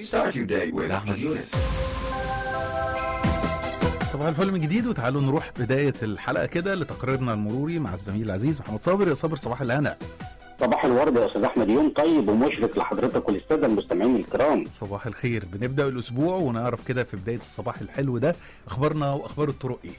Start your day with Ahmed Yunus. صباح الفل من جديد وتعالوا نروح بداية الحلقة كده لتقريرنا المروري مع الزميل العزيز محمد صابر يا صابر صباح الهنا صباح الورد يا استاذ احمد يوم طيب ومشرق لحضرتك وللساده المستمعين الكرام صباح الخير بنبدأ الأسبوع ونعرف كده في بداية الصباح الحلو ده أخبارنا وأخبار الطرق إيه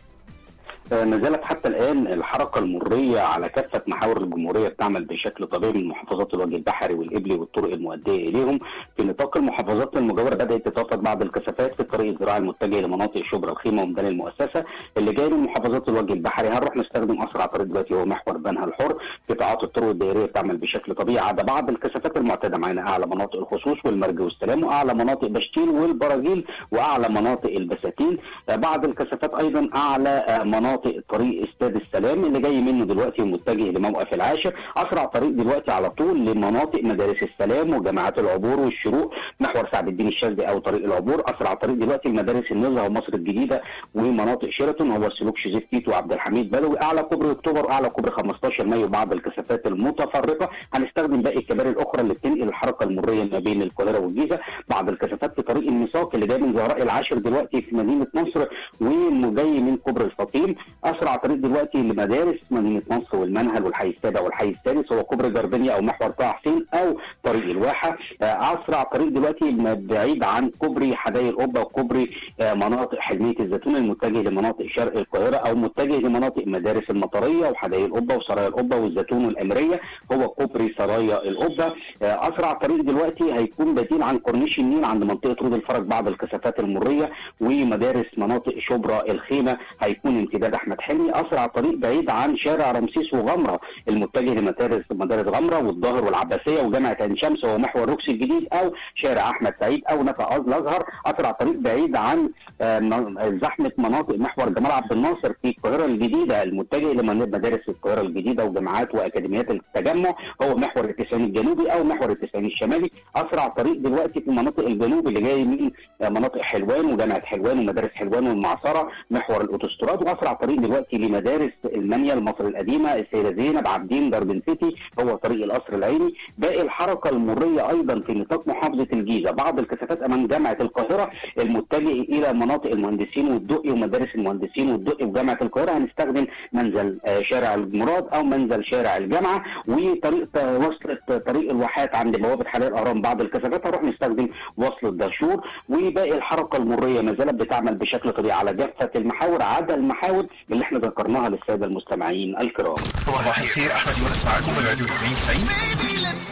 آه، ما زالت حتى الان الحركه المريه على كافه محاور الجمهوريه بتعمل بشكل طبيعي من محافظات الوجه البحري والابلي والطرق المؤديه اليهم في نطاق المحافظات المجاوره بدات تتوافد بعض الكثافات في الطريق الزراعي المتجه لمناطق شبرا الخيمه وميدان المؤسسه اللي جاي من محافظات الوجه البحري هنروح نستخدم اسرع طريق دلوقتي هو محور بنها الحر قطاعات الطرق الدائريه بتعمل بشكل طبيعي عدا بعض الكثافات المعتاده معانا اعلى مناطق الخصوص والمرج والسلام واعلى مناطق بشتين والبراجيل واعلى مناطق البساتين آه، بعض الكثافات ايضا اعلى آه، مناطق طريق استاد السلام اللي جاي منه دلوقتي ومتجه لموقف العاشر اسرع طريق دلوقتي على طول لمناطق مدارس السلام وجامعات العبور والشروق محور سعد الدين الشاذلي او طريق العبور اسرع طريق دلوقتي لمدارس النزهه ومصر الجديده ومناطق شيراتون هو سلوك شيزيف تيتو وعبد الحميد بدوي اعلى كوبري اكتوبر واعلى كوبري 15 مايو بعض الكثافات المتفرقه هنستخدم باقي الكباري الاخرى اللي بتنقل الحركه المريه ما بين القاهره والجيزه بعض الكثافات في طريق الميثاق اللي جاي من زهراء العاشر دلوقتي في مدينه نصر وجاي من كوبري الفطيم اسرع طريق دلوقتي لمدارس مدينه نصر والمنهل والحي السابع والحي الثالث هو كوبري جربنيا او محور طه حسين او طريق الواحه آه، اسرع طريق دلوقتي بعيد عن كوبري حدائق القبه وكوبري آه، مناطق حلميه الزيتون المتجه لمناطق شرق القاهره او متجه لمناطق مدارس المطريه وحدائق القبه وسرايا القبه والزيتون والامريه هو كوبري سرايا القبه آه، اسرع طريق دلوقتي هيكون بديل عن كورنيش النيل عند منطقه رود الفرج بعض الكثافات المريه ومدارس مناطق شبرا الخيمه هيكون امتداد احمد حلمي اسرع طريق بعيد عن شارع رمسيس وغمره المتجه لمدارس مدارس غمره والظاهر والعباسيه وجامعه عين شمس وهو محور روكسي الجديد او شارع احمد سعيد او نفق قصد الازهر اسرع طريق بعيد عن آه، م- زحمه مناطق محور جمال عبد الناصر في القاهره الجديده المتجه لمدارس القاهره الجديده وجامعات واكاديميات التجمع هو محور التسعين الجنوبي او محور التسعين الشمالي اسرع طريق دلوقتي في مناطق الجنوب اللي جاي من آه، مناطق حلوان وجامعه حلوان ومدارس حلوان والمعصره محور الاوتوستراد واسرع طريق دلوقتي لمدارس المنيل مصر القديمه السيده زينب عابدين درب سيتي هو طريق القصر العيني باقي الحركه المريه ايضا في نطاق محافظه الجيزه بعض الكثافات امام جامعه القاهره المتجه الى مناطق المهندسين والدقي ومدارس المهندسين والدقي وجامعه القاهره هنستخدم منزل آه، شارع المراد او منزل شارع الجامعه وطريق آه، وصلة طريق الواحات عند بوابه حلال الاهرام بعض الكثافات هنروح نستخدم وصلة دهشور وباقي الحركه المريه ما زالت بتعمل بشكل طبيعي على جافه المحاور عدا المحاور اللي احنا ذكرناها للساده المستمعين الكرام صباح الخير احمد يونس معاكم من راديو 90 90